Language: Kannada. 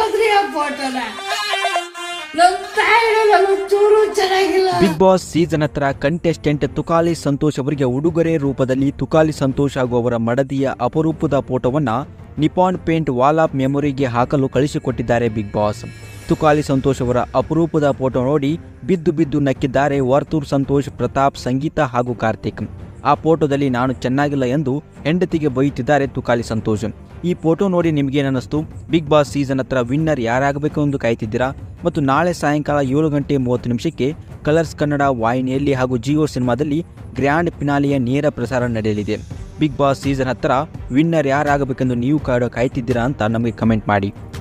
ಹಾಕೋದ್ರಿ ಆ ಫೋಟೋನ ನಮ್ ತಾಯಿನ ನಮ್ ಚೂರು ಚೆನ್ನಾಗಿಲ್ಲ ಬಿಗ್ ಬಾಸ್ ಸೀಸನ್ ಹತ್ರ ಕಂಟೆಸ್ಟೆಂಟ್ ತುಕಾಲಿ ಸಂತೋಷ್ ಅವರಿಗೆ ಉಡುಗೊರೆ ರೂಪದಲ್ಲಿ ತುಕಾಲಿ ಸಂತೋಷ್ ಹಾಗೂ ಅವರ ಮಡದಿಯ ಅಪರೂಪದ ಫೋಟೋವನ್ನ ನಿಪಾನ್ ಪೇಂಟ್ ವಾಲ್ ಆಫ್ ಮೆಮೊರಿಗೆ ಹಾಕಲು ಕಳಿಸಿಕೊಟ್ಟಿದ್ದಾರೆ ಬಿಗ್ ಬಾಸ್ ತುಕಾಲಿ ಸಂತೋಷ್ ಅವರ ಅಪರೂಪದ ಫೋಟೋ ನೋಡಿ ಬಿದ್ದು ಬಿದ್ದು ನಕ್ಕಿದ್ದಾರೆ ವರ್ತೂರ್ ಸಂತೋಷ್ ಪ್ರತಾಪ್ ಸಂಗೀತ ಹಾಗೂ ಕಾರ್ತಿಕ್ ಆ ಫೋಟೋದಲ್ಲಿ ನಾನು ಚೆನ್ನಾಗಿಲ್ಲ ಎಂದು ಹೆಂಡತಿಗೆ ಬೈಯುತ್ತಿದ್ದಾರೆ ತುಕಾಲಿ ಸಂತೋಷ್ ಈ ಫೋಟೋ ನೋಡಿ ನಿಮಗೇನನ್ನಿಸ್ತು ಬಿಗ್ ಬಾಸ್ ಸೀಸನ್ ಹತ್ರ ವಿನ್ನರ್ ಯಾರಾಗಬೇಕು ಎಂದು ಕಾಯ್ತಿದ್ದೀರಾ ಮತ್ತು ನಾಳೆ ಸಾಯಂಕಾಲ ಏಳು ಗಂಟೆ ಮೂವತ್ತು ನಿಮಿಷಕ್ಕೆ ಕಲರ್ಸ್ ಕನ್ನಡ ವಾಹಿನಿಯಲ್ಲಿ ಹಾಗೂ ಜಿಯೋ ಸಿನಿಮಾದಲ್ಲಿ ಗ್ರ್ಯಾಂಡ್ ಫಿನಾಲಿಯ ನೇರ ಪ್ರಸಾರ ನಡೆಯಲಿದೆ ಬಿಗ್ ಬಾಸ್ ಸೀಸನ್ ಹತ್ರ ವಿನ್ನರ್ ಯಾರಾಗಬೇಕೆಂದು ನೀವು ಕಾಡ ಕಾಯ್ತಿದ್ದೀರಾ ಅಂತ ನಮಗೆ ಕಮೆಂಟ್ ಮಾಡಿ